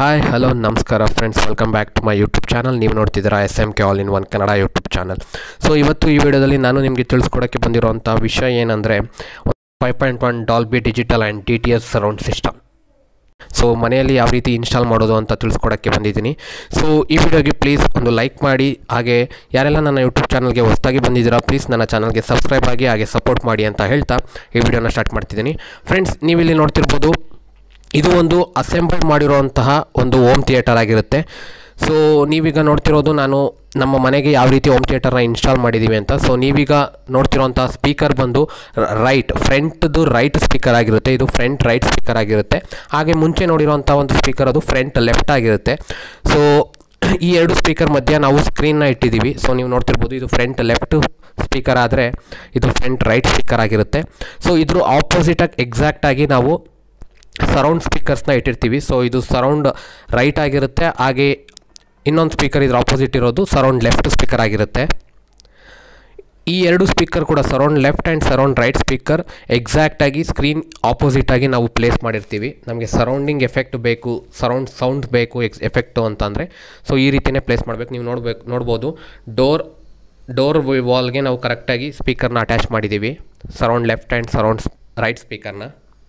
Hi hello ನಮಸ್ಕಾರ friends welcome back to my YouTube channel ನೀವು ನೋಡ್ತಿದ್ದೀರಾ S M K all in one Kannada YouTube channel so ಇವತ್ತು ಈ ವಿಡಿಯೋದಲ್ಲಿ ನಾನು ನಿಮಗೆ ತಿಳಿಸ್ಕೊಡೋಕ್ಕೆ ಬಂದಿರುವಂಥ ವಿಷಯ ಏನಂದರೆ five point one Dolby digital and D T S surround system so ಮನೆಯಲ್ಲಿ ಯಾವ ರೀತಿ ಇನ್ಸ್ಟಾಲ್ ಮಾಡೋದು ಅಂತ ತಿಳಿಸ್ಕೊಡೋಕ್ಕೆ ಬಂದಿದ್ದೀನಿ ಸೊ ಈ ವಿಡಿಯೋಗೆ ಪ್ಲೀಸ್ ಒಂದು ಲೈಕ್ ಮಾಡಿ ಹಾಗೆ ಯಾರೆಲ್ಲ ನನ್ನ ಯೂಟ್ಯೂಬ್ ಚಾನಲ್ಗೆ ಹೊಸದಾಗಿ ಬಂದಿದ್ದೀರಾ ಪ್ಲೀಸ್ ನನ್ನ ಚಾನಲ್ಗೆ ಸಬ್ಸ್ಕ್ರೈಬ್ ಆಗಿ ಹಾಗೆ ಸಪೋರ್ಟ್ ಮಾಡಿ ಅಂತ ಹೇಳ್ತಾ ಈ ವಿಡಿಯೋನ ಸ್ಟಾರ್ಟ್ ಮಾಡ್ತಿದ್ದೀನಿ ಫ್ರೆಂಡ್ಸ್ ನೀವಿಲ್ಲಿ ನೋಡ್ತಿರ್ಬೋದು ಇದು ಒಂದು ಅಸೆಂಬಲ್ ಮಾಡಿರುವಂತಹ ಒಂದು ಹೋಮ್ ಥಿಯೇಟರ್ ಆಗಿರುತ್ತೆ ಸೊ ನೀವೀಗ ನೋಡ್ತಿರೋದು ನಾನು ನಮ್ಮ ಮನೆಗೆ ಯಾವ ರೀತಿ ಹೋಮ್ ಥಿಯೇಟರ್ನ ಇನ್ಸ್ಟಾಲ್ ಮಾಡಿದ್ದೀವಿ ಅಂತ ಸೊ ನೀವೀಗ ನೋಡ್ತಿರೋಂಥ ಸ್ಪೀಕರ್ ಬಂದು ರೈಟ್ ಫ್ರಂಟ್ದು ರೈಟ್ ಸ್ಪೀಕರ್ ಆಗಿರುತ್ತೆ ಇದು ಫ್ರಂಟ್ ರೈಟ್ ಸ್ಪೀಕರ್ ಆಗಿರುತ್ತೆ ಹಾಗೆ ಮುಂಚೆ ನೋಡಿರೋಂಥ ಒಂದು ಸ್ಪೀಕರ್ ಅದು ಫ್ರಂಟ್ ಲೆಫ್ಟ್ ಆಗಿರುತ್ತೆ ಸೊ ಈ ಎರಡು ಸ್ಪೀಕರ್ ಮಧ್ಯೆ ನಾವು ಸ್ಕ್ರೀನ್ನ ಇಟ್ಟಿದ್ದೀವಿ ಸೊ ನೀವು ನೋಡ್ತಿರ್ಬೋದು ಇದು ಫ್ರಂಟ್ ಲೆಫ್ಟ್ ಸ್ಪೀಕರ್ ಆದರೆ ಇದು ಫ್ರಂಟ್ ರೈಟ್ ಸ್ಪೀಕರ್ ಆಗಿರುತ್ತೆ ಸೊ ಇದ್ರ ಆಪೋಸಿಟಾಗಿ ಎಕ್ಸಾಕ್ಟಾಗಿ ನಾವು ಸರೌಂಡ್ ಸ್ಪೀಕರ್ಸ್ನ ಇಟ್ಟಿರ್ತೀವಿ ಸೊ ಇದು ಸರೌಂಡ್ ರೈಟ್ ಆಗಿರುತ್ತೆ ಹಾಗೆ ಇನ್ನೊಂದು ಸ್ಪೀಕರ್ ಇದ್ರ ಆಪೋಸಿಟ್ ಇರೋದು ಸರೌಂಡ್ ಲೆಫ್ಟ್ ಸ್ಪೀಕರ್ ಆಗಿರುತ್ತೆ ಈ ಎರಡು ಸ್ಪೀಕರ್ ಕೂಡ surround left and surround right speaker ಎಕ್ಸಾಕ್ಟಾಗಿ ಸ್ಕ್ರೀನ್ ಆಪೋಸಿಟಾಗಿ ನಾವು ಪ್ಲೇಸ್ ಮಾಡಿರ್ತೀವಿ ನಮಗೆ ಸರೌಂಡಿಂಗ್ ಎಫೆಕ್ಟ್ ಬೇಕು ಸರೌಂಡ್ ಸೌಂಡ್ ಬೇಕು ಎಕ್ಸ್ ಎಫೆಕ್ಟು ಅಂತಂದರೆ ಸೊ ಈ ರೀತಿಯೇ ಪ್ಲೇಸ್ ಮಾಡಬೇಕು ನೀವು ನೋಡ್ಬೇಕು ನೋಡ್ಬೋದು ಡೋರ್ ಡೋರ್ ವಾಲ್ಗೆ ನಾವು ಕರೆಕ್ಟಾಗಿ ಸ್ಪೀಕರ್ನ ಅಟ್ಯಾಚ್ ಮಾಡಿದ್ದೀವಿ surround left and surround right ಸ್ಪೀಕರ್ನ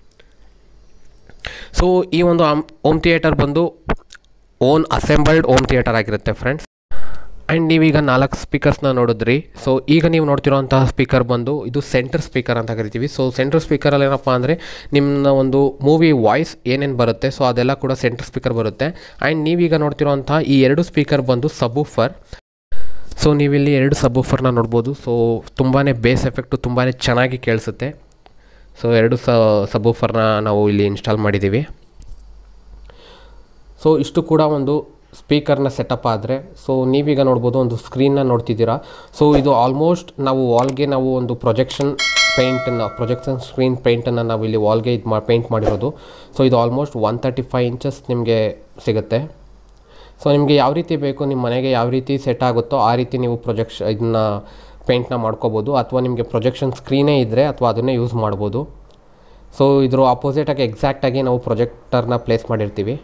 ಸೊ ಈ ಒಂದು ಹೋಮ್ ಥಿಯೇಟರ್ ಬಂದು ಓನ್ ಅಸೆಂಬಲ್ಡ್ ಹೋಮ್ ಥಿಯೇಟರ್ ಆಗಿರುತ್ತೆ ಫ್ರೆಂಡ್ಸ್ ಆ್ಯಂಡ್ ನೀವೀಗ ನಾಲ್ಕು ಸ್ಪೀಕರ್ಸ್ನ ನೋಡಿದ್ರಿ ಸೊ ಈಗ ನೀವು ನೋಡ್ತಿರೋಂತಹ ಸ್ಪೀಕರ್ ಬಂದು ಇದು ಸೆಂಟರ್ ಸ್ಪೀಕರ್ ಅಂತ ಕರಿತೀವಿ ಸೊ ಸೆಂಟರ್ ಸ್ಪೀಕರಲ್ಲಿ ಏನಪ್ಪ ಅಂದರೆ ನಿಮ್ಮ ಒಂದು ಮೂವಿ ವಾಯ್ಸ್ ಏನೇನು ಬರುತ್ತೆ ಸೊ ಅದೆಲ್ಲ ಕೂಡ ಸೆಂಟರ್ ಸ್ಪೀಕರ್ ಬರುತ್ತೆ ಆ್ಯಂಡ್ ನೀವೀಗ ನೋಡ್ತಿರೋಂಥ ಈ ಎರಡು ಸ್ಪೀಕರ್ ಬಂದು ಸಬೂಫರ್ ಸೊ ನೀವಿಲ್ಲಿ ಎರಡು ಸಬೂಫರ್ನ ನೋಡ್ಬೋದು ಸೊ ತುಂಬಾ ಬೇಸ್ ಎಫೆಕ್ಟು ತುಂಬಾ ಚೆನ್ನಾಗಿ ಕೇಳಿಸುತ್ತೆ ಸೊ ಎರಡು ಸ ಸಬೂಫರ್ನ ನಾವು ಇಲ್ಲಿ ಇನ್ಸ್ಟಾಲ್ ಮಾಡಿದ್ದೀವಿ ಸೊ ಇಷ್ಟು ಕೂಡ ಒಂದು ಸ್ಪೀಕರ್ನ ಸೆಟಪ್ ಆದರೆ ಸೊ ನೀವೀಗ ನೋಡ್ಬೋದು ಒಂದು ಸ್ಕ್ರೀನ್ನ ನೋಡ್ತಿದ್ದೀರಾ ಸೊ ಇದು ಆಲ್ಮೋಸ್ಟ್ ನಾವು ವಾಲ್ಗೆ ನಾವು ಒಂದು ಪ್ರೊಜೆಕ್ಷನ್ ಪೇಂಟನ್ನು ಪ್ರೊಜೆಕ್ಷನ್ ಸ್ಕ್ರೀನ್ ಪೇಂಟನ್ನು ನಾವು ಇಲ್ಲಿ ವಾಲ್ಗೆ ಇದು ಮಾ ಪೇಂಟ್ ಮಾಡಿರೋದು ಸೊ ಇದು almost one thirty five inches ನಿಮಗೆ ಸಿಗುತ್ತೆ ಸೊ ನಿಮಗೆ ಯಾವ ರೀತಿ ಬೇಕು ನಿಮ್ಮ ಮನೆಗೆ ಯಾವ ರೀತಿ ಸೆಟ್ ಆಗುತ್ತೋ ಆ ರೀತಿ ನೀವು ಪ್ರೊಜೆಕ್ಷ ಇದನ್ನ ಪೇಂಟ್ನ ಮಾಡ್ಕೋಬೋದು ಅಥವಾ ನಿಮಗೆ ಪ್ರೊಜೆಕ್ಷನ್ ಸ್ಕ್ರೀನೇ ಇದ್ದರೆ ಅಥವಾ ಅದನ್ನೇ ಯೂಸ್ ಮಾಡ್ಬೋದು ಸೊ ಇದ್ರ ಆಪೋಸಿಟಾಗಿ ಎಕ್ಸಾಕ್ಟಾಗಿ ನಾವು ಪ್ರೊಜೆಕ್ಟರ್ನ ಪ್ಲೇಸ್ ಮಾಡಿರ್ತೀವಿ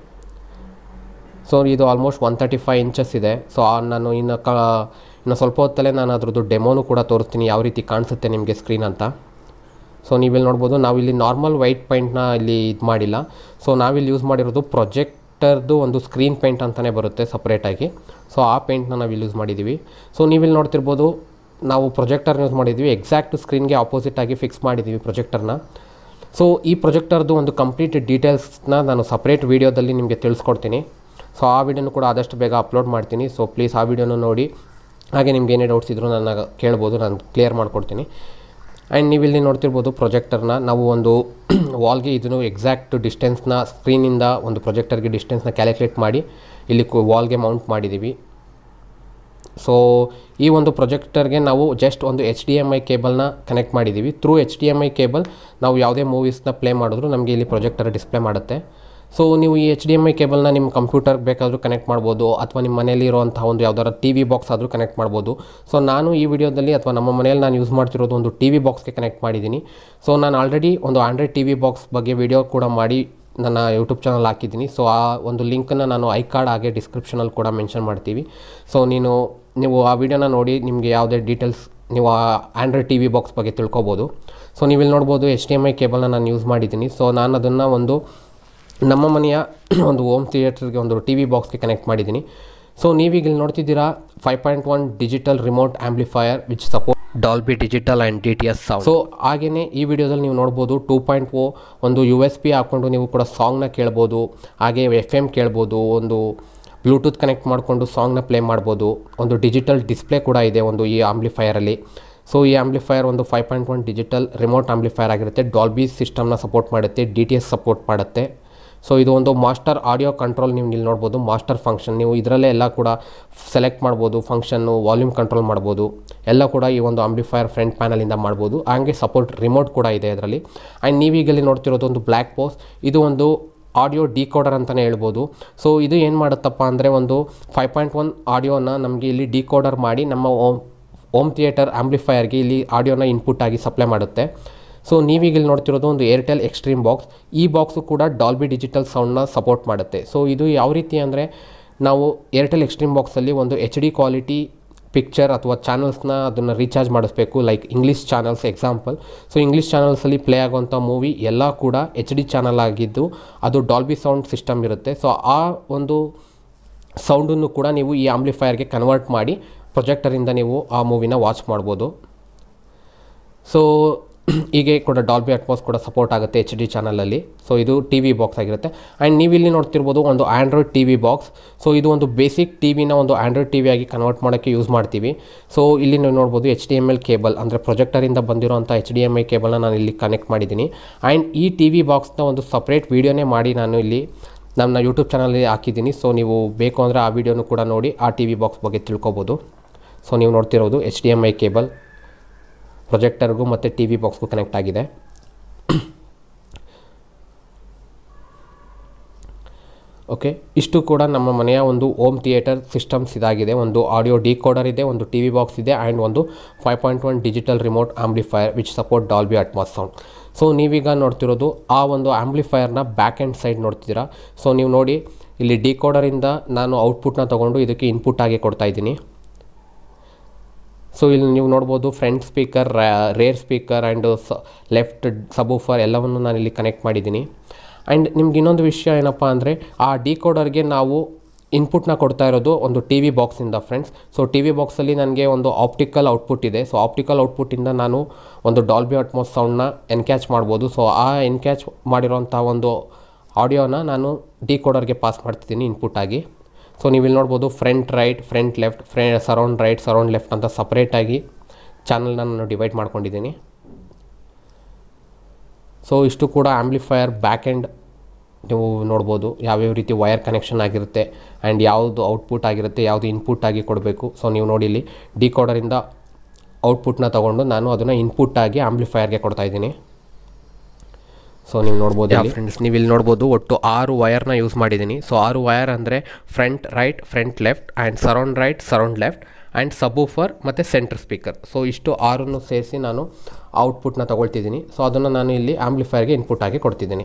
ಸೊ ಇದು almost one thirty five inches ಇದೆ ಸೊ ನಾನು ಇನ್ನು ಕ ಇನ್ನು ಸ್ವಲ್ಪ ಹೊತ್ತಲ್ಲೇ ನಾನು ಅದ್ರದ್ದು ಡೆಮೋನು ಕೂಡ ತೋರಿಸ್ತೀನಿ ಯಾವ ರೀತಿ ಕಾಣಿಸುತ್ತೆ ನಿಮಗೆ ಸ್ಕ್ರೀನ್ ಅಂತ ಸೊ ನೀವಿಲ್ಲಿ ನೋಡ್ಬೋದು ನಾವಿಲ್ಲಿ ನಾರ್ಮಲ್ ವೈಟ್ ಪೇಂಟ್ನ ಇಲ್ಲಿ ಇದು ಮಾಡಿಲ್ಲ ಸೊ ನಾವಿಲ್ಲಿ ಯೂಸ್ ಮಾಡಿರೋದು ಪ್ರೊಜೆಕ್ಟರ್ದು ಒಂದು ಸ್ಕ್ರೀನ್ ಪೇಂಟ್ ಅಂತಲೇ ಬರುತ್ತೆ ಸಪ್ರೇಟಾಗಿ ಸೊ ಆ ಪೇಂಟ್ನ ನಾವು ಇಲ್ಲಿ ಯೂಸ್ ಮಾಡಿದ್ದೀವಿ ಸೊ ನೀವಿಲ್ಲಿ ನೋಡ್ತಿರ್ಬೋದು ನಾವು ಪ್ರೊಜೆಕ್ಟರ್ನ ಯೂಸ್ ಮಾಡಿದ್ದೀವಿ ಎಕ್ಸಾಕ್ಟ್ ಸ್ಕ್ರೀನ್ಗೆ ಆಪೋಸಿಟಾಗಿ ಫಿಕ್ಸ್ ಮಾಡಿದ್ದೀವಿ ಪ್ರೊಜೆಕ್ಟರ್ನ ಸೊ ಈ ಪ್ರೊಜೆಕ್ಟರ್ದು ಒಂದು ಕಂಪ್ಲೀಟ್ ಡೀಟೇಲ್ಸ್ನ ನಾನು ಸಪ್ರೇಟ್ ವೀಡಿಯೋದಲ್ಲಿ ನಿಮಗೆ ತಿಳಿಸ್ಕೊಡ್ತೀನಿ ಸೊ ಆ ವಿಡಿಯೋನು ಕೂಡ ಆದಷ್ಟು ಬೇಗ ಅಪ್ಲೋಡ್ ಮಾಡ್ತೀನಿ ಸೊ ಪ್ಲೀಸ್ ಆ ವಿಡಿಯೋನು ನೋಡಿ ಹಾಗೆ ನಿಮ್ಗೆ ಏನೇ ಡೌಟ್ಸ್ ಇದ್ದರೂ ನನ್ನ ಕೇಳ್ಬೋದು ನಾನು ಕ್ಲಿಯರ್ ಮಾಡಿಕೊಡ್ತೀನಿ ಆ್ಯಂಡ್ ನೀವಿಲ್ಲಿ ನೋಡ್ತಿರ್ಬೋದು ಪ್ರೊಜೆಕ್ಟರ್ನ ನಾವು ಒಂದು ವಾಲ್ಗೆ ಇದನ್ನು ಎಕ್ಸಾಕ್ಟ್ ಡಿಸ್ಟೆನ್ಸ್ನ ಸ್ಕ್ರೀನಿಂದ ಒಂದು ಪ್ರೊಜೆಕ್ಟರ್ಗೆ ಡಿಸ್ಟೆನ್ಸ್ನ ಕ್ಯಾಲ್ಕುಲೇಟ್ ಮಾಡಿ ಇಲ್ಲಿ ವಾಲ್ಗೆ ಮೌಂಟ್ ಮಾಡಿದ್ದೀವಿ ಸೊ ಈ ಒಂದು ಪ್ರೊಜೆಕ್ಟರ್ಗೆ ನಾವು ಜಸ್ಟ್ ಒಂದು ಎಚ್ ಡಿ ಎಮ್ ಐ ಕೇಬಲ್ನ ಕನೆಕ್ಟ್ ಮಾಡಿದ್ದೀವಿ through H D M I cable ನಾವು ಯಾವುದೇ ಮೂವೀಸ್ನ ಪ್ಲೇ ಮಾಡಿದ್ರು ನಮಗೆ ಇಲ್ಲಿ ಪ್ರೊಜೆಕ್ಟರ್ ಡಿಸ್ಪ್ಲೇ ಮಾಡುತ್ತೆ ಸೊ ನೀವು ಈ ಎಚ್ ಡಿ ಎಮ್ ಐ ಕೇಬಲ್ನ ನಿಮ್ಮ ಕಂಪ್ಯೂಟರ್ಗೆ ಬೇಕಾದರೂ ಕನೆಕ್ಟ್ ಮಾಡ್ಬೋದು ಅಥವಾ ನಿಮ್ಮ ಮನೆಯಲ್ಲಿ ಇರುವಂತಹ ಒಂದು ಯಾವ್ದಾರು ಟಿ ವಿ ಬಾಕ್ಸ್ ಆದರೂ ಕನೆಕ್ಟ್ ಮಾಡ್ಬೋದು ಸೊ ನಾನು ಈ ವಿಡಿಯೋದಲ್ಲಿ ಅಥವಾ ನಮ್ಮ ಮನೆಯಲ್ಲಿ ನಾನು ಯೂಸ್ ಮಾಡ್ತಿರೋದು ಒಂದು ಟಿ ವಿ ಬಾಕ್ಸ್ಗೆ ಕನೆಕ್ಟ್ ಮಾಡಿದ್ದೀನಿ ಸೊ ನಾನು ಆಲ್ರೆಡಿ ಒಂದು ಆಂಡ್ರಾಯ್ಡ್ ಟಿ ವಿ ಬಾಕ್ಸ್ ಬಗ್ಗೆ ವಿಡಿಯೋ ಕೂಡ ಮಾಡಿ ನನ್ನ ಯೂಟ್ಯೂಬ್ ಚಾನಲ್ ಹಾಕಿದ್ದೀನಿ ಸೊ ಆ ಒಂದು ಲಿಂಕನ್ನು ನಾನು ಐ ಕಾರ್ಡ್ ಹಾಗೆ ಡಿಸ್ಕ್ರಿಪ್ಷನಲ್ಲಿ ಕೂಡ ಮೆನ್ಷನ್ ಮಾಡ್ತೀವಿ ಸೊ ನೀನು ನೀವು ಆ ವಿಡಿಯೋನ ನೋಡಿ ನಿಮಗೆ ಯಾವುದೇ ಡೀಟೇಲ್ಸ್ ನೀವು ಆ ಆ್ಯಂಡ್ರಾಯ್ಡ್ ಟಿ ವಿ ಬಾಕ್ಸ್ ಬಗ್ಗೆ ತಿಳ್ಕೊಬೋದು ಸೊ ನೀವು ಇಲ್ಲಿ ನೋಡ್ಬೋದು ಎಚ್ ಡಿ ಎಮ್ ಐ ಕೇಬಲ್ನ ನಾನು ಯೂಸ್ ಮಾಡಿದ್ದೀನಿ ಸೊ ನಾನು ಅದನ್ನು ಒಂದು ನಮ್ಮ ಮನೆಯ ಒಂದು ಹೋಮ್ ಥಿಯೇಟರ್ಗೆ ಒಂದು ಟಿ ವಿ ಬಾಕ್ಸ್ಗೆ ಕನೆಕ್ಟ್ ಮಾಡಿದ್ದೀನಿ ಸೊ ನೀವೀಗ ಇಲ್ಲಿ ನೋಡ್ತಿದ್ದೀರಾ five point one digital remote amplifier which support Dolby digital and D T S sound so ಹಾಗೆಯೇ ಈ ವಿಡಿಯೋದಲ್ಲಿ ನೀವು ನೋಡ್ಬೋದು ಟೂ ಪಾಯಿಂಟ್ ಓ ಒಂದು ಯು ಎಸ್ ಪಿ ಹಾಕ್ಕೊಂಡು ನೀವು ಕೂಡ ಸಾಂಗ್ನ ಕೇಳ್ಬೋದು ಹಾಗೆ ಎಫ್ ಎಮ್ ಕೇಳ್ಬೋದು ಒಂದು ಬ್ಲೂಟೂತ್ ಕನೆಕ್ಟ್ ಮಾಡಿಕೊಂಡು ಸಾಂಗ್ನ ಪ್ಲೇ ಮಾಡ್ಬೋದು ಒಂದು ಡಿಜಿಟಲ್ ಡಿಸ್ಪ್ಲೇ ಕೂಡ ಇದೆ ಒಂದು ಈ ಆಂಪ್ಲಿಫೈಯರಲ್ಲಿ ಸೊ ಈ ಆಂಪ್ಲಿಫೈಯರ್ ಒಂದು five point one digital remote amplifier ಆಗಿರುತ್ತೆ ಡಾಲ್ಬಿ ಸಿಸ್ಟಮ್ನ ಸಪೋರ್ಟ್ ಮಾಡುತ್ತೆ ಡಿ ಟಿ ಎಸ್ ಸಪೋರ್ಟ್ ಮಾಡುತ್ತೆ ಸೊ ಇದು ಒಂದು ಮಾಸ್ಟರ್ ಆಡಿಯೋ ಕಂಟ್ರೋಲ್ ನೀವು ಇಲ್ಲಿ ನೋಡ್ಬೋದು ಮಾಸ್ಟರ್ ಫಂಕ್ಷನ್ ನೀವು ಇದರಲ್ಲೇ ಎಲ್ಲ ಕೂಡ ಸೆಲೆಕ್ಟ್ ಮಾಡ್ಬೋದು ಫಂಕ್ಷನ್ನು ವಾಲ್ಯೂಮ್ ಕಂಟ್ರೋಲ್ ಮಾಡ್ಬೋದು ಎಲ್ಲ ಕೂಡ ಈ ಒಂದು ಆಂಪ್ಲಿಫೈಯರ್ ಫ್ರಂಟ್ ಪ್ಯಾನಲಿಂದ ಮಾಡ್ಬೋದು ಹಾಗೆ ಸಪೋರ್ಟ್ ರಿಮೋಟ್ ಕೂಡ ಇದೆ ಇದರಲ್ಲಿ ಆ್ಯಂಡ್ ನೀವೀಗಲ್ಲಿ ನೋಡ್ತಿರೋದು ಒಂದು ಬ್ಲ್ಯಾಕ್ ಬಾಕ್ಸ್ ಇದು ಒಂದು ಆಡಿಯೋ ಡಿಕೋಡರ್ ಅಂತಲೇ ಹೇಳ್ಬೋದು ಸೊ ಇದು ಏನು ಮಾಡುತ್ತಪ್ಪ ಅಂದರೆ ಒಂದು ಫೈವ್ ಪಾಯಿಂಟ್ ಒನ್ ಆಡಿಯೋನ ನಮಗೆ ಇಲ್ಲಿ ಡಿಕೋಡರ್ ಮಾಡಿ ನಮ್ಮ ಓಮ್ ಹೋಮ್ ಥಿಯೇಟರ್ ಆಂಪ್ಲಿಫೈಯರ್ಗೆ ಇಲ್ಲಿ ಆಡಿಯೋನ ಇನ್ಪುಟ್ ಆಗಿ ಸಪ್ಲೈ ಮಾಡುತ್ತೆ ಸೊ ನೀವೀಗ ಇಲ್ಲಿ ನೋಡ್ತಿರೋದು ಒಂದು ಏರ್ಟೆಲ್ ಎಕ್ಸ್ಟ್ರೀಮ್ ಬಾಕ್ಸ್ ಈ ಬಾಕ್ಸು ಕೂಡ ಡಾಲ್ಬಿ ಡಿಜಿಟಲ್ ಸೌಂಡ್ನ ಸಪೋರ್ಟ್ ಮಾಡುತ್ತೆ ಸೊ ಇದು ಯಾವ ರೀತಿ ಅಂದರೆ ನಾವು ಏರ್ಟೆಲ್ ಎಕ್ಸ್ಟ್ರೀಮ್ ಬಾಕ್ಸಲ್ಲಿ ಒಂದು ಎಚ್ ಡಿ ಕ್ವಾಲಿಟಿ ಪಿಕ್ಚರ್ ಅಥವಾ ಚಾನಲ್ಸ್ನ ಅದನ್ನು ರೀಚಾರ್ಜ್ ಮಾಡಿಸ್ಬೇಕು like English channels example so English ಚಾನಲ್ಸಲ್ಲಿ ಪ್ಲೇ ಆಗುವಂಥ ಮೂವಿ ಎಲ್ಲ ಕೂಡ ಎಚ್ ಡಿ ಚಾನಲ್ ಆಗಿದ್ದು ಅದು ಡಾಲ್ಬಿ ಸೌಂಡ್ ಸಿಸ್ಟಮ್ ಇರುತ್ತೆ ಸೊ ಆ ಒಂದು ಸೌಂಡನ್ನು ಕೂಡ ನೀವು ಈ ಆಂಪ್ಲಿಫೈಯರ್ಗೆ ಕನ್ವರ್ಟ್ ಮಾಡಿ ಪ್ರೊಜೆಕ್ಟರಿಂದ ನೀವು ಆ ಮೂವಿನ ವಾಚ್ ಮಾಡ್ಬೋದು ಸೊ ಹೀಗೆ ಕೂಡ ಡಾಲ್ಬಿ ಅಟ್ಮಾಸ್ ಕೂಡ ಸಪೋರ್ಟ್ ಆಗುತ್ತೆ ಎಚ್ ಡಿ ಚಾನಲಲ್ಲಿ ಸೊ ಇದು ಟಿ ವಿ ಬಾಕ್ಸ್ ಆಗಿರುತ್ತೆ ಆ್ಯಂಡ್ ನೀವು ಇಲ್ಲಿ ನೋಡ್ತಿರ್ಬೋದು ಒಂದು Android T V box so ಇದು ಒಂದು ಬೇಸಿಕ್ ಟಿ ವಿನ ಒಂದು ಆ್ಯಂಡ್ರಾಯ್ಡ್ ಟಿ ವಿ ಆಗಿ ಕನ್ವರ್ಟ್ ಮಾಡೋಕ್ಕೆ ಯೂಸ್ ಮಾಡ್ತೀವಿ ಸೊ ಇಲ್ಲಿ ನೀವು ನೋಡ್ಬೋದು H D M L cable ಅಂದರೆ ಪ್ರೊಜೆಕ್ಟರಿಂದ ಬಂದಿರೋಂಥ ಎಚ್ ಡಿ ಎಮ್ ಐ ಕೇಬಲ್ನ ನಾನು ಇಲ್ಲಿ ಕನೆಕ್ಟ್ ಮಾಡಿದ್ದೀನಿ ಆ್ಯಂಡ್ ಈ ಟಿ ವಿ ಬಾಕ್ಸ್ನ ಒಂದು ಸಪ್ರೇಟ್ ವೀಡಿಯೋನೇ ಮಾಡಿ ನಾನು ಇಲ್ಲಿ ನನ್ನ ಯೂಟ್ಯೂಬ್ ಚಾನಲಲ್ಲಿ ಹಾಕಿದ್ದೀನಿ ಸೊ ನೀವು ಬೇಕು ಅಂದರೆ ಆ ವಿಡಿಯೋನು ಕೂಡ ನೋಡಿ ಆ ಟಿ ವಿ ಬಾಕ್ಸ್ ಬಗ್ಗೆ ತಿಳ್ಕೊಬೋದು ಸೊ ನೀವು ನೋಡ್ತಿರೋದು H D M I cable ಪ್ರೊಜೆಕ್ಟರ್ಗೂ ಮತ್ತು ಟಿ ವಿ ಬಾಕ್ಸ್ಗೂ ಕನೆಕ್ಟ್ ಆಗಿದೆ ಓಕೆ ಇಷ್ಟು ಕೂಡ ನಮ್ಮ ಮನೆಯ ಒಂದು ಹೋಮ್ ಥಿಯೇಟರ್ ಸಿಸ್ಟಮ್ಸ್ ಇದಾಗಿದೆ ಒಂದು ಆಡಿಯೋ ಡಿಕೋಡರ್ ಇದೆ ಒಂದು ಟಿ ವಿ ಬಾಕ್ಸ್ ಇದೆ ಆ್ಯಂಡ್ ಒಂದು five point one digital remote amplifier which support Dolby Atmos sound so ನೀವೀಗ ನೋಡ್ತಿರೋದು ಆ ಒಂದು ಆಂಪ್ಲಿಫೈಯರ್ನ ಬ್ಯಾಕ್ ಆ್ಯಂಡ್ ಸೈಡ್ ನೋಡ್ತಿದ್ದೀರಾ ಸೊ ನೀವು ನೋಡಿ ಇಲ್ಲಿ ಡಿಕೋಡರಿಂದ ನಾನು ಔಟ್ಪುಟ್ನ ತೊಗೊಂಡು ಇದಕ್ಕೆ ಇನ್ಪುಟ್ ಆಗಿ ಕೊಡ್ತಾ ಇದ್ದೀನಿ ಸೊ ಇಲ್ಲಿ ನೀವು ನೋಡ್ಬೋದು front speaker rear speaker and ಸ ಲೆಫ್ಟ್ ಸಬೂಫರ್ ಎಲ್ಲವನ್ನು ನಾನು ಇಲ್ಲಿ ಕನೆಕ್ಟ್ ಮಾಡಿದ್ದೀನಿ ಆ್ಯಂಡ್ ನಿಮ್ಗೆ ಇನ್ನೊಂದು ವಿಷಯ ಏನಪ್ಪ ಅಂದರೆ ಆ ಡಿಕೋಡರ್ಗೆ ನಾವು ಇನ್ಪುಟ್ನ ಕೊಡ್ತಾ ಇರೋದು ಒಂದು ಟಿ ವಿ ಬಾಕ್ಸಿಂದ ಫ್ರೆಂಡ್ಸ್ ಸೊ ಟಿ ವಿ ಬಾಕ್ಸಲ್ಲಿ ನನಗೆ ಒಂದು ಆಪ್ಟಿಕಲ್ ಔಟ್ಪುಟ್ ಇದೆ ಸೊ ಆಪ್ಟಿಕಲ್ ಔಟ್ಪುಟ್ಟಿಂದ ನಾನು ಒಂದು ಡಾಲ್ಬಿ ಅಟ್ಮೋಸ್ ಸೌಂಡ್ನ ಎನ್ಕ್ಯಾಚ್ ಮಾಡ್ಬೋದು ಸೊ ಆ ಎನ್ಕ್ಯಾಚ್ ಮಾಡಿರೋಂಥ ಒಂದು ಆಡಿಯೋನ ನಾನು ಡಿಕೋಡರ್ಗೆ ಪಾಸ್ ಮಾಡ್ತಿದ್ದೀನಿ ಇನ್ಪುಟ್ ಆಗಿ ಸೊ ನೀವು ಇಲ್ಲಿ ನೋಡ್ಬೋದು ಫ್ರಂಟ್ ರೈಟ್ ಫ್ರಂಟ್ ಲೆಫ್ಟ್ ಫ್ರೇ ಸರೌಂಡ್ ರೈಟ್ ಸರೌಂಡ್ ಲೆಫ್ಟ್ ಅಂತ ಸಪ್ರೇಟಾಗಿ ಚಾನಲ್ನ ನಾನು ಡಿವೈಡ್ ಮಾಡ್ಕೊಂಡಿದ್ದೀನಿ ಸೊ ಇಷ್ಟು ಕೂಡ ಆಂಪ್ಲಿಫೈಯರ್ ಬ್ಯಾಕ್ ಎಂಡ್ ನೀವು ನೋಡ್ಬೋದು ಯಾವ್ಯಾವ ರೀತಿ ವೈರ್ ಕನೆಕ್ಷನ್ ಆಗಿರುತ್ತೆ ಆ್ಯಂಡ್ ಯಾವುದು ಔಟ್ಪುಟ್ ಆಗಿರುತ್ತೆ ಯಾವುದು ಇನ್ಪುಟ್ ಆಗಿ ಕೊಡಬೇಕು ಸೊ ನೀವು ನೋಡಿ ಇಲ್ಲಿ ಡಿಕೋಡರಿಂದ ಔಟ್ಪುಟ್ನ ತೊಗೊಂಡು ನಾನು ಅದನ್ನು ಇನ್ಪುಟ್ ಆಗಿ ಆಂಪ್ಲಿಫೈಯರ್ಗೆ ಕೊಡ್ತಾ ಇದ್ದೀನಿ ಸೊ ನೀವು ನೋಡ್ಬೋದು ಫ್ರೆಂಡ್ಸ್ ನೀವು ಇಲ್ಲಿ ನೋಡ್ಬೋದು ಒಟ್ಟು ಆರು ವಯರ್ನ ಯೂಸ್ ಮಾಡಿದ್ದೀನಿ ಸೊ ಆರು ವಯರ್ ಅಂದರೆ front right front left and surround right surround left and subwoofer ಮತ್ತು ಸೆಂಟ್ರ್ ಸ್ಪೀಕರ್ ಸೊ ಇಷ್ಟು ಆರನ್ನು ಸೇರಿಸಿ ನಾನು ಔಟ್ಪುಟ್ನ ತೊಗೊಳ್ತಿದ್ದೀನಿ ಸೊ ಅದನ್ನು ನಾನು ಇಲ್ಲಿ ಆಂಪ್ಲಿಫೈರ್ಗೆ ಇನ್ಪುಟ್ ಆಗಿ ಕೊಡ್ತಿದ್ದೀನಿ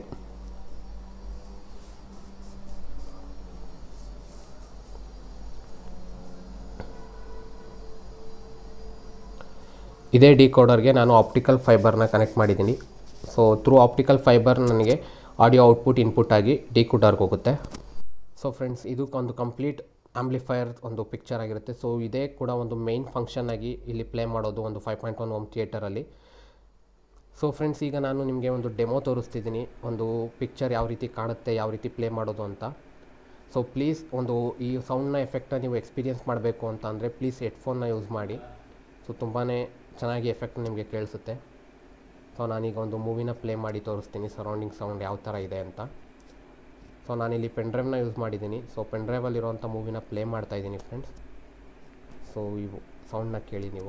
ಇದೇ ಡಿಕೋಡರ್ಗೆ ನಾನು ಆಪ್ಟಿಕಲ್ ಫೈಬರ್ನ ಕನೆಕ್ಟ್ ಮಾಡಿದ್ದೀನಿ ಸೊ ಥ್ರೂ ಆಪ್ಟಿಕಲ್ ಫೈಬರ್ ನನಗೆ ಆಡಿಯೋ ಔಟ್ಪುಟ್ ಇನ್ಪುಟ್ ಆಗಿ ಡಿಕೋಡರ್ಗೆ ಹೋಗುತ್ತೆ ಸೊ ಫ್ರೆಂಡ್ಸ್ ಇದು ಒಂದು ಕಂಪ್ಲೀಟ್ ಆಂಪ್ಲಿಫೈಯರ್ ಒಂದು ಪಿಕ್ಚರ್ ಆಗಿರುತ್ತೆ ಸೊ ಇದೇ ಕೂಡ ಒಂದು ಮೇನ್ ಫಂಕ್ಷನ್ ಆಗಿ ಇಲ್ಲಿ ಪ್ಲೇ ಮಾಡೋದು ಒಂದು ಫೈವ್ ಪಾಯಿಂಟ್ ಒನ್ ಹೋಮ್ ಥಿಯೇಟರಲ್ಲಿ ಸೊ ಫ್ರೆಂಡ್ಸ್ ಈಗ ನಾನು ನಿಮಗೆ ಒಂದು ಡೆಮೋ ತೋರಿಸ್ತಿದ್ದೀನಿ ಒಂದು ಪಿಕ್ಚರ್ ಯಾವ ರೀತಿ ಕಾಣುತ್ತೆ ಯಾವ ರೀತಿ ಪ್ಲೇ ಮಾಡೋದು ಅಂತ ಸೊ ಪ್ಲೀಸ್ ಒಂದು ಈ ಸೌಂಡ್ನ ಎಫೆಕ್ಟ್ನ ನೀವು ಎಕ್ಸ್ಪೀರಿಯೆನ್ಸ್ ಮಾಡಬೇಕು ಅಂತ ಅಂದರೆ ಪ್ಲೀಸ್ ಹೆಡ್ಫೋನ್ನ ಯೂಸ್ ಮಾಡಿ ಸೊ ತುಂಬಾ ಚೆನ್ನಾಗಿ ಎಫೆಕ್ಟ್ ನಿಮಗೆ ಕೇಳಿಸುತ್ತೆ ಸೊ ನಾನೀಗ ಒಂದು ಮೂವಿನ ಪ್ಲೇ ಮಾಡಿ ತೋರಿಸ್ತೀನಿ ಸರೌಂಡಿಂಗ್ ಸೌಂಡ್ ಯಾವ ಥರ ಇದೆ ಅಂತ ಸೊ ನಾನಿಲ್ಲಿ ಪೆನ್ಡ್ರೈವ್ನ ಯೂಸ್ ಮಾಡಿದ್ದೀನಿ ಸೊ ಪೆನ್ಡ್ರೈವಲ್ಲಿರುವಂಥ ಮೂವಿನ ಪ್ಲೇ ಮಾಡ್ತಾ ಇದ್ದೀನಿ ಫ್ರೆಂಡ್ಸ್ ಸೊ ಇವು ಸೌಂಡ್ನ ಕೇಳಿ ನೀವು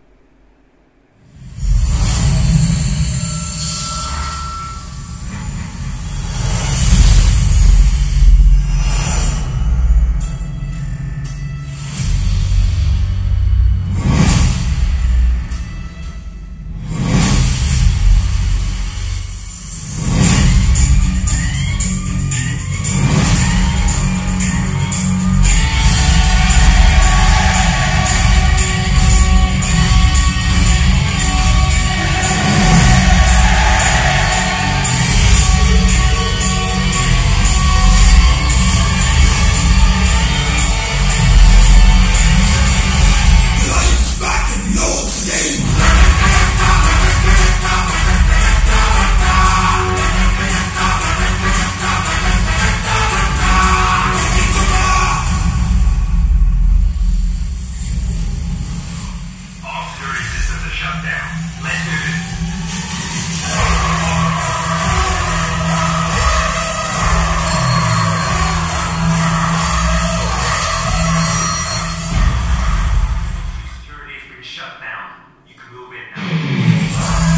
All security systems are shut down. Let's do this. Security has been shut down. You can move in now.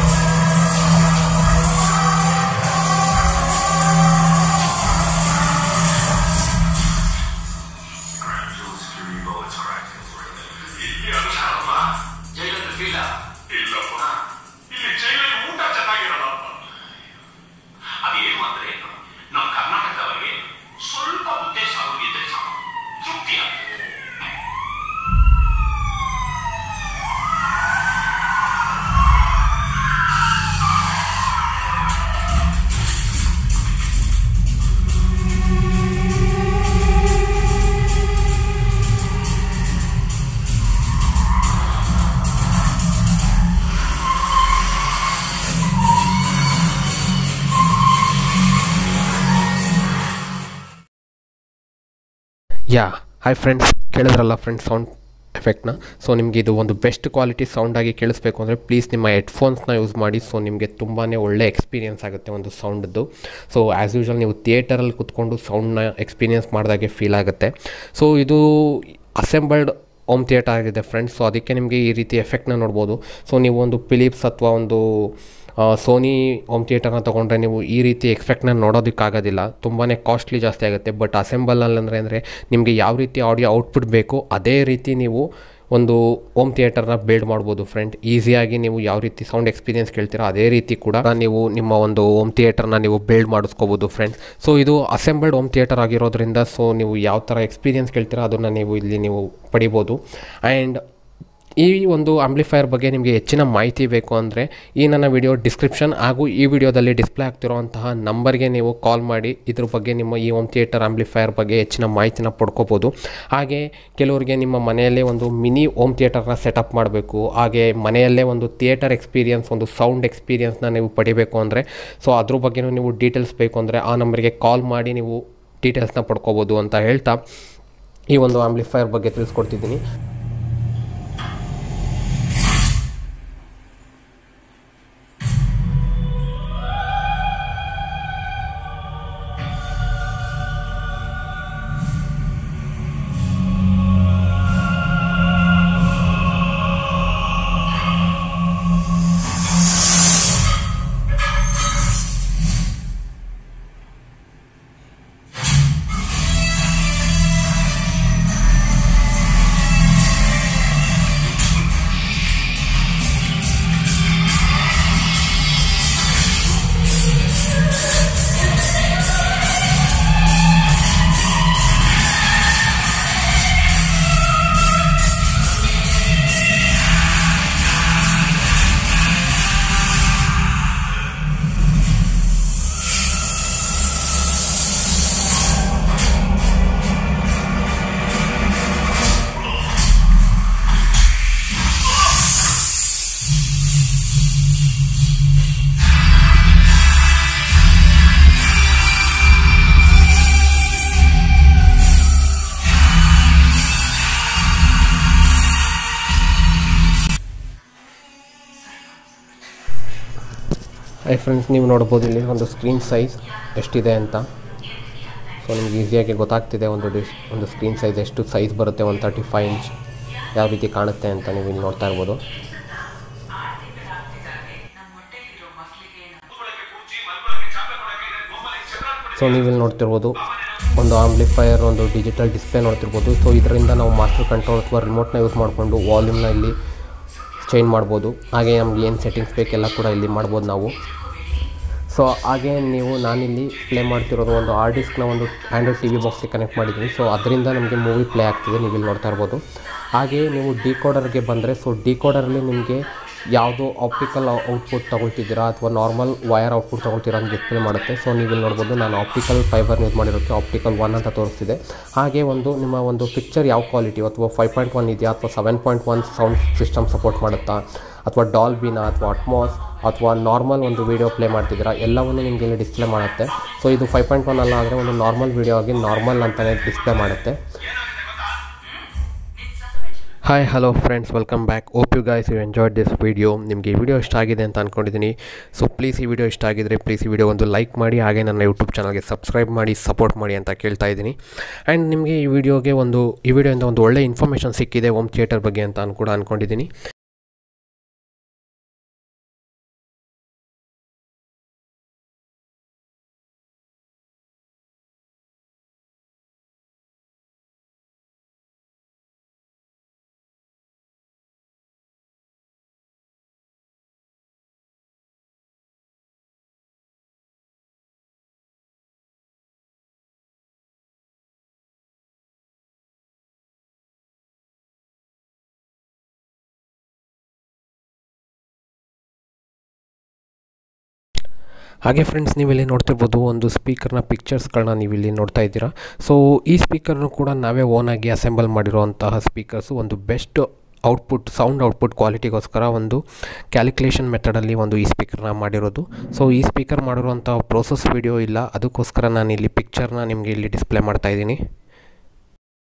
Ground zero security bullets cracked. Ciao, ma. Jailer fila. ಇಲ್ಲ ಇಲ್ಲಿ ಜೈಲಲ್ಲಿ ಊಟ ಯಾ ಹಾಯ್ ಫ್ರೆಂಡ್ಸ್ ಕೇಳಿದ್ರಲ್ಲ friends sound ಎಫೆಕ್ಟ್ನ so ನಿಮಗೆ ಇದು ಒಂದು ಬೆಸ್ಟ್ ಕ್ವಾಲಿಟಿ ಸೌಂಡಾಗಿ ಕೇಳಿಸ್ಬೇಕು ಅಂದರೆ ಪ್ಲೀಸ್ ನಿಮ್ಮ ಹೆಡ್ಫೋನ್ಸ್ನ ಯೂಸ್ ಮಾಡಿ ಸೊ ನಿಮಗೆ ತುಂಬಾ ಒಳ್ಳೆ ಎಕ್ಸ್ಪೀರಿಯನ್ಸ್ ಆಗುತ್ತೆ ಒಂದು ಸೌಂಡದ್ದು ಸೊ ಆ್ಯಸ್ ಯೂಶ್ವಲ್ ನೀವು ಥಿಯೇಟರಲ್ಲಿ ಕುತ್ಕೊಂಡು ಸೌಂಡ್ನ ಎಕ್ಸ್ಪೀರಿಯನ್ಸ್ ಮಾಡಿದಾಗೆ ಫೀಲ್ ಆಗುತ್ತೆ ಸೊ ಇದು ಅಸೆಂಬಲ್ಡ್ ಹೋಮ್ ಥಿಯೇಟರ್ ಆಗಿದೆ ಫ್ರೆಂಡ್ಸ್ ಸೊ ಅದಕ್ಕೆ ನಿಮಗೆ ಈ ರೀತಿ ಎಫೆಕ್ಟ್ನ ನೋಡ್ಬೋದು ಸೊ ನೀವು ಒಂದು ಫಿಲಿಪ್ಸ್ ಅಥವಾ ಒಂದು ಸೋನಿ ಹೋಮ್ ಥಿಯೇಟರ್ನ ತೊಗೊಂಡ್ರೆ ನೀವು ಈ ರೀತಿ ಎಕ್ಸ್ಪೆಕ್ಟ್ನ ನೋಡೋದಕ್ಕಾಗೋದಿಲ್ಲ ತುಂಬಾ ಕಾಸ್ಟ್ಲಿ ಜಾಸ್ತಿ ಆಗುತ್ತೆ ಬಟ್ ಅಸೆಂಬಲಲ್ಲಿ ಅಂದರೆ ಅಂದರೆ ನಿಮಗೆ ಯಾವ ರೀತಿ ಆಡಿಯೋ ಔಟ್ಪುಟ್ ಬೇಕು ಅದೇ ರೀತಿ ನೀವು ಒಂದು ಹೋಮ್ ಥಿಯೇಟರ್ನ ಬಿಲ್ಡ್ ಮಾಡ್ಬೋದು ಫ್ರೆಂಡ್ ಈಸಿಯಾಗಿ ನೀವು ಯಾವ ರೀತಿ ಸೌಂಡ್ ಎಕ್ಸ್ಪೀರಿಯನ್ಸ್ ಕೇಳ್ತೀರೋ ಅದೇ ರೀತಿ ಕೂಡ ನೀವು ನಿಮ್ಮ ಒಂದು ಹೋಮ್ ಥಿಯೇಟರ್ನ ನೀವು ಬಿಲ್ಡ್ ಮಾಡಿಸ್ಕೋಬೋದು ಫ್ರೆಂಡ್ಸ್ ಸೊ ಇದು ಅಸೆಂಬಲ್ಡ್ ಹೋಮ್ ಥಿಯೇಟರ್ ಆಗಿರೋದ್ರಿಂದ ಸೊ ನೀವು ಯಾವ ಥರ ಎಕ್ಸ್ಪೀರಿಯನ್ಸ್ ಕೇಳ್ತೀರೋ ಅದನ್ನು ನೀವು ಇಲ್ಲಿ ನೀವು ಪಡಿಬೋದು ಆ್ಯಂಡ್ ಈ ಒಂದು ಆಂಪ್ಲಿಫೈಯರ್ ಬಗ್ಗೆ ನಿಮಗೆ ಹೆಚ್ಚಿನ ಮಾಹಿತಿ ಬೇಕು ಅಂದರೆ ಈ ನನ್ನ ವಿಡಿಯೋ ಡಿಸ್ಕ್ರಿಪ್ಷನ್ ಹಾಗೂ ಈ ವಿಡಿಯೋದಲ್ಲಿ ಡಿಸ್ಪ್ಲೇ ಆಗ್ತಿರೋಂತಹ ನಂಬರ್ಗೆ ನೀವು ಕಾಲ್ ಮಾಡಿ ಇದ್ರ ಬಗ್ಗೆ ನಿಮ್ಮ ಈ ಹೋಮ್ ಥಿಯೇಟರ್ ಆಂಪ್ಲಿಫೈಯರ್ ಬಗ್ಗೆ ಹೆಚ್ಚಿನ ಮಾಹಿತಿನ ಪಡ್ಕೋಬೋದು ಹಾಗೆ ಕೆಲವರಿಗೆ ನಿಮ್ಮ ಮನೆಯಲ್ಲೇ ಒಂದು ಮಿನಿ ಹೋಮ್ ಥಿಯೇಟರ್ನ ಸೆಟಪ್ ಮಾಡಬೇಕು ಹಾಗೆ ಮನೆಯಲ್ಲೇ ಒಂದು ಥಿಯೇಟರ್ ಎಕ್ಸ್ಪೀರಿಯನ್ಸ್ ಒಂದು ಸೌಂಡ್ ಎಕ್ಸ್ಪೀರಿಯನ್ಸ್ನ ನೀವು ಪಡಿಬೇಕು ಅಂದರೆ ಸೊ ಅದ್ರ ಬಗ್ಗೆನೂ ನೀವು ಡೀಟೇಲ್ಸ್ ಬೇಕು ಅಂದರೆ ಆ ನಂಬರ್ಗೆ ಕಾಲ್ ಮಾಡಿ ನೀವು ಡೀಟೇಲ್ಸ್ನ ಪಡ್ಕೋಬೋದು ಅಂತ ಹೇಳ್ತಾ ಈ ಒಂದು ಆಂಪ್ಲಿಫೈಯರ್ ಬಗ್ಗೆ ತಿಳಿಸ್ಕೊಡ್ತಿದ್ದೀನಿ ಐ ಫ್ರೆಂಡ್ಸ್ ನೀವು ನೋಡ್ಬೋದು ಇಲ್ಲಿ ಒಂದು ಸ್ಕ್ರೀನ್ ಸೈಜ್ ಎಷ್ಟಿದೆ ಅಂತ ಸೊ ನಿಮ್ಗೆ ಈಸಿಯಾಗಿ ಗೊತ್ತಾಗ್ತಿದೆ ಒಂದು ಡಿಶ್ ಒಂದು ಸ್ಕ್ರೀನ್ ಸೈಜ್ ಎಷ್ಟು ಸೈಜ್ ಬರುತ್ತೆ ಒನ್ ತರ್ಟಿ ಫೈವ್ ಇಂಚ್ ಯಾವ ರೀತಿ ಕಾಣುತ್ತೆ ಅಂತ ನೀವು ಇಲ್ಲಿ ನೋಡ್ತಾ ಇರ್ಬೋದು ಸೊ ನೀವು ಇಲ್ಲಿ ನೋಡ್ತಿರ್ಬೋದು ಒಂದು ಆಂಪ್ಲಿಫೈಯರ್ ಒಂದು ಡಿಜಿಟಲ್ ಡಿಸ್ಪ್ಲೇ ನೋಡ್ತಿರ್ಬೋದು ಸೊ ಇದರಿಂದ ನಾವು ಮಾಸ್ಟರ್ ಕಂಟ್ರೋಲ್ ಅಥವಾ ರಿಮೋಟ್ನ ಯೂಸ್ ಮಾಡಿಕೊಂಡು ವಾಲ್ಯೂಮ್ನ ಇಲ್ಲಿ ಚೇಂಜ್ ಮಾಡ್ಬೋದು ಹಾಗೆ ನಮ್ಗೆ ಏನು ಸೆಟ್ಟಿಂಗ್ಸ್ ಬೇಕೆಲ್ಲ ಕೂಡ ಇಲ್ಲಿ ಮಾಡ್ಬೋದು ನಾವು ಸೊ ಹಾಗೆ ನೀವು ನಾನಿಲ್ಲಿ ಪ್ಲೇ ಮಾಡ್ತಿರೋದು ಒಂದು ಆರ್ ಡಿಸ್ಕ್ನ ಒಂದು ಆ್ಯಂಡ್ರಾಯ್ಡ್ ಟಿ ವಿ ಬಾಕ್ಸ್ಗೆ ಕನೆಕ್ಟ್ ಮಾಡಿದ್ದೀನಿ ಸೊ ಅದರಿಂದ ನಮಗೆ ಮೂವಿ ಪ್ಲೇ ಆಗ್ತಿದೆ ನೀವು ಇಲ್ಲಿ ನೋಡ್ತಾ ಇರ್ಬೋದು ಹಾಗೆ ನೀವು ಡಿಕೋಡರ್ಗೆ ಬಂದರೆ ಸೊ ಡಿಕೋಡರಲ್ಲಿ ನಿಮಗೆ ಯಾವುದೋ ಆಪ್ಟಿಕಲ್ ಔಟ್ಪುಟ್ ತೊಗೊಳ್ತಿದ್ದೀರಾ ಅಥವಾ ನಾರ್ಮಲ್ ವಯರ್ ಔಟ್ಪುಟ್ ತೊಗೊಳ್ತೀರಾ ಅಂತ ಡಿಸ್ಪ್ಲೇ ಮಾಡುತ್ತೆ ಸೊ ನೀವು ಇಲ್ಲಿ ನೋಡ್ಬೋದು ನಾನು ಆಪ್ಟಿಕಲ್ ಫೈಬರ್ನ ಯೂಸ್ ಮಾಡಿರೋಕ್ಕೆ ಆಪ್ಟಿಕಲ್ ಒನ್ ಅಂತ ತೋರಿಸ್ತಿದೆ ಹಾಗೆ ಒಂದು ನಿಮ್ಮ ಒಂದು ಪಿಕ್ಚರ್ ಯಾವ ಕ್ವಾಲಿಟಿ ಅಥವಾ ಫೈವ್ ಪಾಯಿಂಟ್ ಒನ್ ಇದೆಯಾ ಅಥವಾ seven point one sound system support ಮಾಡುತ್ತಾ ಅಥವಾ ಡಾಲ್ಬಿನ ಅಥವಾ ಅಟ್ಮಾಸ್ ಅಥವಾ ನಾರ್ಮಲ್ ಒಂದು ವೀಡಿಯೋ ಪ್ಲೇ ಮಾಡ್ತಿದ್ದೀರಾ ಎಲ್ಲವನ್ನೂ ನಿಮಗೆ ಇಲ್ಲಿ ಡಿಸ್ಪ್ಲೇ ಮಾಡುತ್ತೆ ಸೊ ಇದು ಫೈವ್ ಪಾಯಿಂಟ್ ಒನ್ ಅಲ್ಲ ಆದರೆ ಒಂದು ನಾರ್ಮಲ್ ವೀಡಿಯೋ ಆಗಿ ನಾರ್ಮಲ್ ಅಂತಲೇ ಡಿಸ್ಪ್ಲೇ ಮಾಡುತ್ತೆ hi hello friends welcome back hope you guys you enjoyed this video ನಿಮಗೆ ಈ ವಿಡಿಯೋ ಇಷ್ಟ ಆಗಿದೆ ಅಂತ ಅಂದ್ಕೊಂಡಿದ್ದೀನಿ ಸೊ ಪ್ಲೀಸ್ ಈ ವಿಡಿಯೋ ಇಷ್ಟ ಆಗಿದ್ರೆ ಪ್ಲೀಸ್ ಈ ವಿಡಿಯೋ ಒಂದು ಲೈಕ್ ಮಾಡಿ ಹಾಗೆ ನನ್ನ ಯೂಟ್ಯೂಬ್ ಚಾನಲ್ಗೆ ಸಬ್ಸ್ಕ್ರೈಬ್ ಮಾಡಿ ಸಪೋರ್ಟ್ ಮಾಡಿ ಅಂತ ಕೇಳ್ತಾ ಇದ್ದೀನಿ ಆ್ಯಂಡ್ ನಿಮಗೆ ಈ ವಿಡಿಯೋಗೆ ಒಂದು ಈ ವಿಡಿಯೋಯಿಂದ ಒಂದು ಒಳ್ಳೆ ಇನ್ಫಾರ್ಮೇಷನ್ ಸಿಕ್ಕಿದೆ ಹೋಮ್ ಥಿಯೇಟರ್ ಬಗ್ಗೆ ಅಂತ ಅನ್ ಕೂಡ ಅಂದ್ಕೊಂಡಿದ್ದೀನಿ ಹಾಗೆ ಫ್ರೆಂಡ್ಸ್ ನೀವಿಲ್ಲಿ ನೋಡ್ತಿರ್ಬೋದು ಒಂದು ಸ್ಪೀಕರ್ನ ಪಿಕ್ಚರ್ಸ್ಗಳನ್ನ ನೀವು ಇಲ್ಲಿ ನೋಡ್ತಾ ಇದ್ದೀರಾ ಸೊ ಈ ಸ್ಪೀಕರ್ನು ಕೂಡ ನಾವೇ ಓನಾಗಿ ಅಸೆಂಬಲ್ ಮಾಡಿರುವಂತಹ ಸ್ಪೀಕರ್ಸು ಒಂದು ಬೆಸ್ಟ್ ಔಟ್ಪುಟ್ ಸೌಂಡ್ ಔಟ್ಪುಟ್ ಕ್ವಾಲಿಟಿಗೋಸ್ಕರ ಒಂದು ಕ್ಯಾಲ್ಕುಲೇಷನ್ ಮೆಥಡಲ್ಲಿ ಒಂದು ಈ ಸ್ಪೀಕರ್ನ ಮಾಡಿರೋದು ಸೊ ಈ ಸ್ಪೀಕರ್ ಮಾಡಿರುವಂಥ ಪ್ರೋಸೆಸ್ ವಿಡಿಯೋ ಇಲ್ಲ ಅದಕ್ಕೋಸ್ಕರ ನಾನು ಇಲ್ಲಿ ಪಿಕ್ಚರ್ನ ನಿಮಗೆ ಇಲ್ಲಿ ಡಿಸ್ಪ್ಲೇ ಮಾಡ್ತಾ ಇದ್ದೀನಿ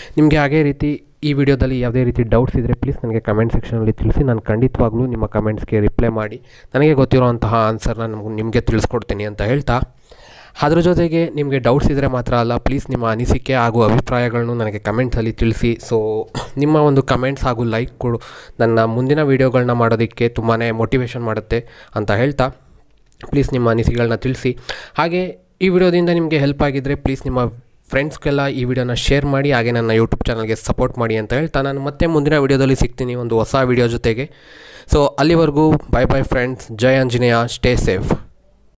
ನಿಮಗೆ ಹಾಗೇ ರೀತಿ ಈ ವಿಡಿಯೋದಲ್ಲಿ ಯಾವುದೇ ರೀತಿ ಡೌಟ್ಸ್ ಇದ್ದರೆ ಪ್ಲೀಸ್ ನನಗೆ ಕಮೆಂಟ್ ಸೆಕ್ಷನಲ್ಲಿ ತಿಳಿಸಿ ನಾನು ಖಂಡಿತವಾಗ್ಲೂ ನಿಮ್ಮ ಕಮೆಂಟ್ಸ್ಗೆ ರಿಪ್ಲೈ ಮಾಡಿ ನನಗೆ ಗೊತ್ತಿರೋಂತಹ ಆನ್ಸರ್ನ ನಮ್ಗೆ ನಿಮಗೆ ತಿಳಿಸ್ಕೊಡ್ತೀನಿ ಅಂತ ಹೇಳ್ತಾ ಅದ್ರ ಜೊತೆಗೆ ನಿಮಗೆ ಡೌಟ್ಸ್ ಇದ್ದರೆ ಮಾತ್ರ ಅಲ್ಲ ಪ್ಲೀಸ್ ನಿಮ್ಮ ಅನಿಸಿಕೆ ಹಾಗೂ ಅಭಿಪ್ರಾಯಗಳನ್ನು ನನಗೆ ಕಮೆಂಟ್ಸಲ್ಲಿ ತಿಳಿಸಿ ಸೊ ನಿಮ್ಮ ಒಂದು ಕಮೆಂಟ್ಸ್ ಹಾಗೂ ಲೈಕ್ ಕೊಡು ನನ್ನ ಮುಂದಿನ ವೀಡಿಯೋಗಳನ್ನ ಮಾಡೋದಕ್ಕೆ ತುಂಬಾ ಮೋಟಿವೇಶನ್ ಮಾಡುತ್ತೆ ಅಂತ ಹೇಳ್ತಾ ಪ್ಲೀಸ್ ನಿಮ್ಮ ಅನಿಸಿಕೆಗಳನ್ನ ತಿಳಿಸಿ ಹಾಗೆ ಈ ವಿಡಿಯೋದಿಂದ ನಿಮಗೆ ಹೆಲ್ಪ್ ಆಗಿದ್ದರೆ ಪ್ಲೀಸ್ ನಿಮ್ಮ ಫ್ರೆಂಡ್ಸ್ಗೆಲ್ಲ ಈ ವಿಡಿಯೋನ ಶೇರ್ ಮಾಡಿ ಹಾಗೆ ನನ್ನ ಯೂಟ್ಯೂಬ್ ಚಾನಲ್ಗೆ ಸಪೋರ್ಟ್ ಮಾಡಿ ಅಂತ ಹೇಳ್ತಾ ನಾನು ಮತ್ತೆ ಮುಂದಿನ ವಿಡಿಯೋದಲ್ಲಿ ಸಿಗ್ತೀನಿ ಒಂದು ಹೊಸ ವಿಡಿಯೋ ಜೊತೆಗೆ ಸೊ ಅಲ್ಲಿವರೆಗೂ ಬೈ ಬೈ ಫ್ರೆಂಡ್ಸ್ ಜೈ ಆಂಜನೇಯ ಸ್ಟೇ ಸೇಫ್